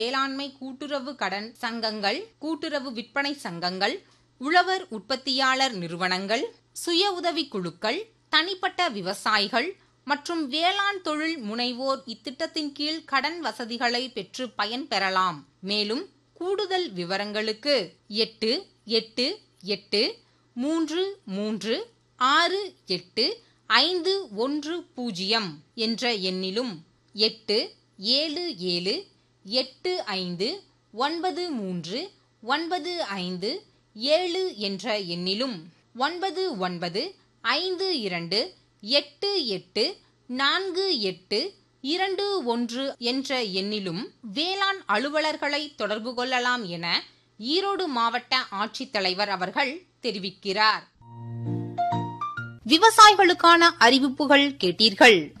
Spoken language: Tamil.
வேளாண்மை கூட்டுறவு கடன் சங்கங்கள் கூட்டுறவு விற்பனை சங்கங்கள் உழவர் உற்பத்தியாளர் நிறுவனங்கள் சுய உதவிக் குழுக்கள் தனிப்பட்ட விவசாயிகள் மற்றும் வேளாண் தொழில் முனைவோர் இத்திட்டத்தின் கீழ் கடன் வசதிகளை பெற்று பயன்பெறலாம் மேலும் கூடுதல் விவரங்களுக்கு எட்டு எட்டு எட்டு மூன்று மூன்று ஆறு எட்டு ஐந்து ஒன்று பூஜ்ஜியம் என்ற எண்ணிலும் எட்டு ஏழு ஏழு எட்டு ஐந்து ஒன்பது மூன்று ஒன்பது ஐந்து ஏழு என்ற எண்ணிலும் ஒன்பது ஒன்பது ஐந்து இரண்டு எட்டு எட்டு நான்கு எட்டு இரண்டு ஒன்று என்ற எண்ணிலும் வேளாண் அலுவலர்களை தொடர்பு கொள்ளலாம் என ஈரோடு மாவட்ட ஆட்சித்தலைவர் அவர்கள் தெரிவிக்கிறார் விவசாயிகளுக்கான அறிவிப்புகள் கேட்டீர்கள்